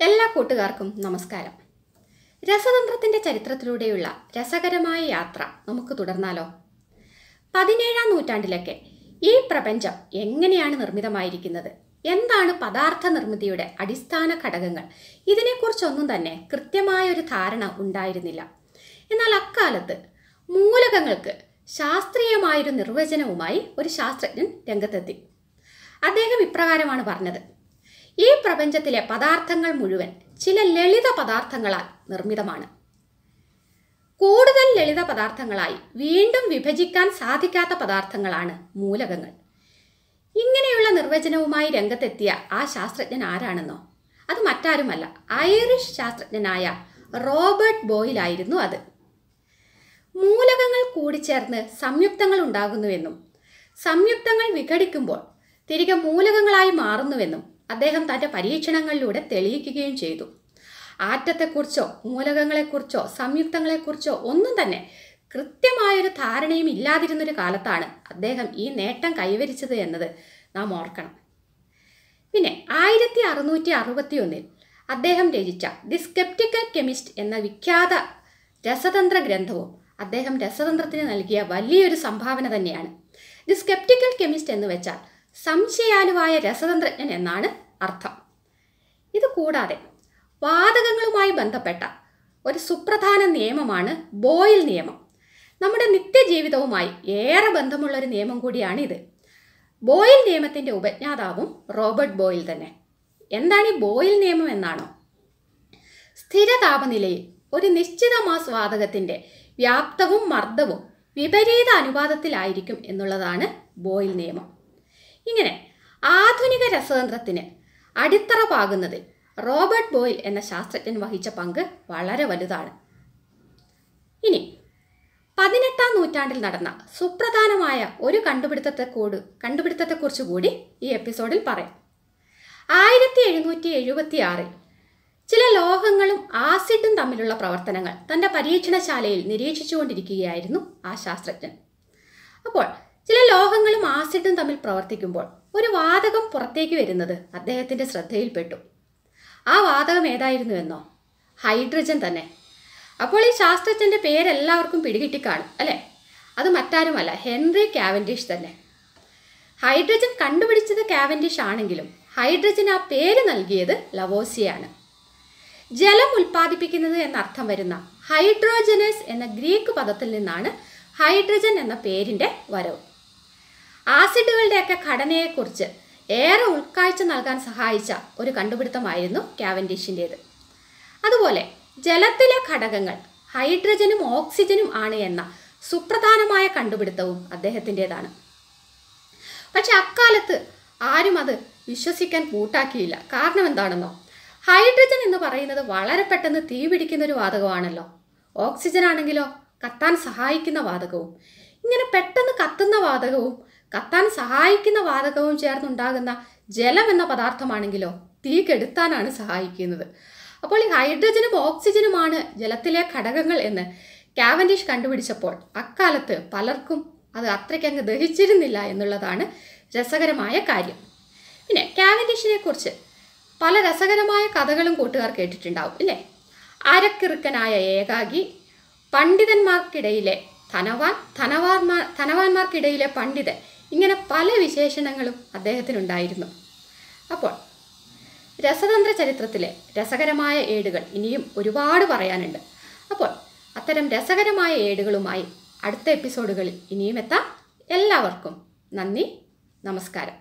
എല്ലാ കൂട്ടുകാർക്കും നമസ്കാരം രസതന്ത്രത്തിന്റെ ചരിത്രത്തിലൂടെയുള്ള രസകരമായ യാത്ര നമുക്ക് തുടർന്നാലോ പതിനേഴാം നൂറ്റാണ്ടിലൊക്കെ ഈ പ്രപഞ്ചം എങ്ങനെയാണ് നിർമ്മിതമായിരിക്കുന്നത് എന്താണ് പദാർത്ഥ നിർമ്മിതിയുടെ അടിസ്ഥാന ഘടകങ്ങൾ ഇതിനെക്കുറിച്ചൊന്നും തന്നെ കൃത്യമായ ഒരു ധാരണ ഉണ്ടായിരുന്നില്ല എന്നാൽ അക്കാലത്ത് മൂലകങ്ങൾക്ക് ശാസ്ത്രീയമായൊരു നിർവചനവുമായി ഒരു ശാസ്ത്രജ്ഞൻ രംഗത്തെത്തി അദ്ദേഹം ഇപ്രകാരമാണ് പറഞ്ഞത് ഈ പ്രപഞ്ചത്തിലെ പദാർത്ഥങ്ങൾ മുഴുവൻ ചില ലളിത പദാർത്ഥങ്ങളാൽ നിർമ്മിതമാണ് കൂടുതൽ ലളിത പദാർത്ഥങ്ങളായി വീണ്ടും വിഭജിക്കാൻ സാധിക്കാത്ത പദാർത്ഥങ്ങളാണ് മൂലകങ്ങൾ ഇങ്ങനെയുള്ള നിർവചനവുമായി രംഗത്തെത്തിയ ആ ശാസ്ത്രജ്ഞൻ ആരാണെന്നോ അത് മറ്റാരുമല്ല ഐറിഷ് ശാസ്ത്രജ്ഞനായ റോബർട്ട് ബോയിലായിരുന്നു അത് മൂലകങ്ങൾ കൂടിച്ചേർന്ന് സംയുക്തങ്ങൾ ഉണ്ടാകുന്നുവെന്നും സംയുക്തങ്ങൾ വിഘടിക്കുമ്പോൾ തിരികെ മൂലകങ്ങളായി മാറുന്നുവെന്നും അദ്ദേഹം തൻ്റെ പരീക്ഷണങ്ങളിലൂടെ തെളിയിക്കുകയും ചെയ്തു ആറ്റത്തെക്കുറിച്ചോ മൂലകങ്ങളെക്കുറിച്ചോ സംയുക്തങ്ങളെക്കുറിച്ചോ ഒന്നും തന്നെ കൃത്യമായൊരു ധാരണയും ഇല്ലാതിരുന്നൊരു കാലത്താണ് അദ്ദേഹം ഈ നേട്ടം കൈവരിച്ചത് എന്നത് നാം ഓർക്കണം പിന്നെ ആയിരത്തി അറുന്നൂറ്റി അറുപത്തി ഒന്നിൽ അദ്ദേഹം രചിച്ച ദി സ്കെപ്റ്റിക്കൽ കെമിസ്റ്റ് എന്ന വിഖ്യാത രസതന്ത്ര ഗ്രന്ഥവും അദ്ദേഹം രസതന്ത്രത്തിന് നൽകിയ വലിയൊരു സംഭാവന തന്നെയാണ് ദി സ്കെപ്റ്റിക്കൽ കെമിസ്റ്റ് എന്ന് വെച്ചാൽ സംശയാലുവായ രസതന്ത്രജ്ഞൻ എന്നാണ് അർത്ഥം ഇത് കൂടാതെ വാതകങ്ങളുമായി ബന്ധപ്പെട്ട ഒരു സുപ്രധാന നിയമമാണ് ബോയിൽ നിയമം നമ്മുടെ നിത്യജീവിതവുമായി ഏറെ ബന്ധമുള്ള ഒരു നിയമം കൂടിയാണ് ഇത് ബോയിൽ നിയമത്തിൻ്റെ ഉപജ്ഞാതാവും റോബർട്ട് ബോയിൽ തന്നെ എന്താണ് ഈ ബോയിൽ നിയമം എന്നാണോ സ്ഥിര താപനിലയിൽ ഒരു നിശ്ചിത മാസ് വാതകത്തിൻ്റെ വ്യാപ്തവും മർദ്ദവും വിപരീത അനുപാതത്തിലായിരിക്കും എന്നുള്ളതാണ് ബോയിൽ നിയമം ഇങ്ങനെ ആധുനിക രസതന്ത്രത്തിന് അടിത്തറ പാകുന്നതിൽ റോബർട്ട് ബോയിൽ എന്ന ശാസ്ത്രജ്ഞൻ വഹിച്ച പങ്ക് വളരെ വലുതാണ് ഇനി പതിനെട്ടാം നൂറ്റാണ്ടിൽ നടന്ന സുപ്രധാനമായ ഒരു കണ്ടുപിടുത്തത്തെ കൂട് കണ്ടുപിടുത്തത്തെക്കുറിച്ച് കൂടി ഈ എപ്പിസോഡിൽ പറയാം ആയിരത്തി എഴുന്നൂറ്റി എഴുപത്തി ആറിൽ ചില ലോഹങ്ങളും ആസിഡും തമ്മിലുള്ള പ്രവർത്തനങ്ങൾ തൻ്റെ പരീക്ഷണശാലയിൽ നിരീക്ഷിച്ചുകൊണ്ടിരിക്കുകയായിരുന്നു ആ ശാസ്ത്രജ്ഞൻ അപ്പോൾ ചില ലോഹങ്ങളും ആസിഡും തമ്മിൽ പ്രവർത്തിക്കുമ്പോൾ ഒരു വാതകം പുറത്തേക്ക് വരുന്നത് അദ്ദേഹത്തിൻ്റെ ശ്രദ്ധയിൽപ്പെട്ടു ആ വാതകം ഏതായിരുന്നു എന്നോ ഹൈഡ്രജൻ തന്നെ അപ്പോൾ ഈ ശാസ്ത്രജ്ഞൻ്റെ പേരെല്ലാവർക്കും പിടികിട്ടിക്കാണും അല്ലേ അത് മറ്റാരുമല്ല ഹെൻറി കാവൻഡിഷ് തന്നെ ഹൈഡ്രജൻ കണ്ടുപിടിച്ചത് കാവൻഡിഷ് ആണെങ്കിലും ഹൈഡ്രജൻ ആ പേര് നൽകിയത് ലവോസിയാണ് ജലം ഉൽപ്പാദിപ്പിക്കുന്നത് എന്നർത്ഥം വരുന്ന ഹൈഡ്രോജനസ് എന്ന ഗ്രീക്ക് പദത്തിൽ നിന്നാണ് ഹൈഡ്രജൻ എന്ന പേരിൻ്റെ വരവ് ആസിഡുകളുടെയൊക്കെ ഘടനയെക്കുറിച്ച് ഏറെ ഉൾക്കാഴ്ച നൽകാൻ സഹായിച്ച ഒരു കണ്ടുപിടുത്തമായിരുന്നു കാവൻഡിഷിൻ്റേത് അതുപോലെ ജലത്തിലെ ഘടകങ്ങൾ ഹൈഡ്രജനും ഓക്സിജനും ആണ് എന്ന സുപ്രധാനമായ കണ്ടുപിടുത്തവും അദ്ദേഹത്തിൻ്റെതാണ് പക്ഷെ അക്കാലത്ത് ആരും അത് വിശ്വസിക്കാൻ കൂട്ടാക്കിയില്ല കാരണം എന്താണെന്നോ ഹൈഡ്രജൻ എന്ന് പറയുന്നത് വളരെ പെട്ടെന്ന് തീ പിടിക്കുന്ന ഒരു വാതകമാണല്ലോ ഓക്സിജൻ ആണെങ്കിലോ കത്താൻ സഹായിക്കുന്ന വാതകവും ഇങ്ങനെ പെട്ടെന്ന് കത്തുന്ന വാതകവും കത്താൻ സഹായിക്കുന്ന വാതകവും ചേർന്നുണ്ടാകുന്ന ജലം എന്ന പദാർത്ഥമാണെങ്കിലോ തീ കെടുത്താനാണ് സഹായിക്കുന്നത് അപ്പോൾ ഈ ഹൈഡ്രജനും ഓക്സിജനുമാണ് ജലത്തിലെ ഘടകങ്ങൾ എന്ന് കാവൻഡിഷ് കണ്ടുപിടിച്ചപ്പോൾ അക്കാലത്ത് പലർക്കും അത് അത്രയ്ക്കങ്ങ് ദഹിച്ചിരുന്നില്ല എന്നുള്ളതാണ് രസകരമായ കാര്യം പിന്നെ കാവൻഡിഷിനെ കുറിച്ച് പല രസകരമായ കഥകളും കൂട്ടുകാർ കേട്ടിട്ടുണ്ടാവും ഇല്ലേ അരക്കിറുക്കനായ ഏകാഗി പണ്ഡിതന്മാർക്കിടയിലെ ധനവാൻ ധനവാന്മാർ ധനവാന്മാർക്കിടയിലെ പണ്ഡിതൻ ഇങ്ങനെ പല വിശേഷണങ്ങളും അദ്ദേഹത്തിനുണ്ടായിരുന്നു അപ്പോൾ രസതന്ത്ര ചരിത്രത്തിലെ രസകരമായ ഏടുകൾ ഇനിയും ഒരുപാട് പറയാനുണ്ട് അപ്പോൾ അത്തരം രസകരമായ ഏടുകളുമായി അടുത്ത എപ്പിസോഡുകളിൽ ഇനിയും എത്താം എല്ലാവർക്കും നന്ദി നമസ്കാരം